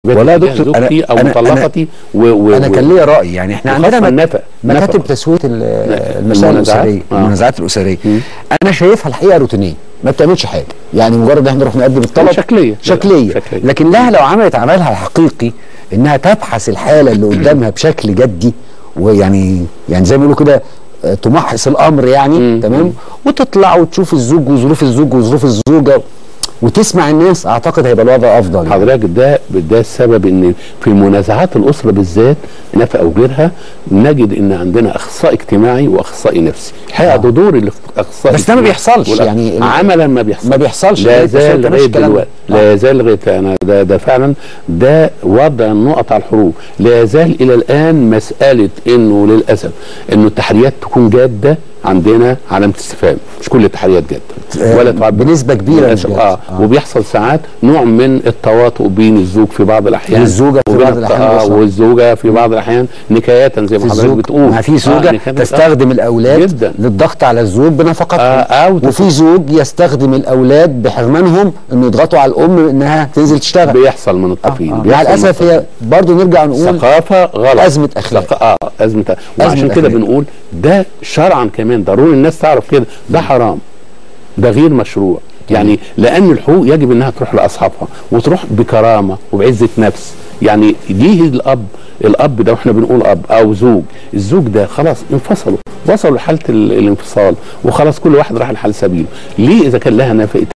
والله يا تجاه دكتور، أنا- زوجتي او أنا- مطلقتي و و انا و- كان ليا راي يعني احنا وخاصة عندنا مك- النفق. مكاتب نفق. تسويه ال- المسائل المنازعات. الاسريه آه. المنازعات الاسريه مم. انا شايفها الحقيقه روتينيه ما بتعملش حاجه يعني مجرد ان احنا نروح نقدم الطلب شكلية. شكليه شكلية. لكن لها لو عملت عملها الحقيقي انها تبحث الحاله اللي قدامها بشكل جدي ويعني يعني زي ما بيقولوا كده آه، تمحص الامر يعني مم. تمام وتطلع وتشوف الزوج وظروف الزوج وظروف الزوجه وتسمع الناس اعتقد هيبقى الوضع افضل يعني. حضرتك ده ده السبب ان في منازعات الاسره بالذات نفقه او غيرها نجد ان عندنا اخصائي اجتماعي واخصائي نفسي الحقيقه آه. ده دور الاخصائي بس ده ما الاجتماعي بيحصلش، والأخ- يعني ال- عملا ما بيحصلش ما بيحصلش لا لغاية زال دلوقتي لغايه الكلام ده. دلوقتي لا يزال لغايه انا ده ده فعلا ده وضع النقط على الحروف لا يزال الى الان مساله انه للاسف انه التحريات تكون جاده عندنا علامه استفهام مش كل التحريات جاده آه، ولا تعد بنسبة كبيرة للأسف. مش جادة. اه آه. وبيحصل ساعات نوع من التواطؤ بين الزوج في بعض الاحيان والزوجة في وبين بعض الط- الأحيان آه أصلاً. والزوجه في بعض الاحيان نكايه زي في ما حضرتك الزوج بتقول ما في زوجه نكاية- تستخدم الاولاد جدا. للضغط على الزوج بنفقتهم آه، أو وفي زوج يستخدم الاولاد بحرمانهم انه يضغطوا على الام انها تنزل تشتغل بيحصل من الطرفين آه، مع بيحصل من الاسف هي برضه نرجع نقول ثقافه غلط أزمة أخلاق. ثق- اه ازمه وعشان كده أخلاق. بنقول ده شرعا كمان ضروري الناس تعرف كده ده حرام ده غير مشروع يعني لان الحقوق يجب انها تروح لاصحابها وتروح بكرامه وبعزه نفس يعني ليه الاب الاب ده واحنا بنقول اب او زوج الزوج ده خلاص انفصلوا وصلوا لحاله ال- الانفصال وخلاص كل واحد راح لحال سبيله ليه اذا كان لها نفقه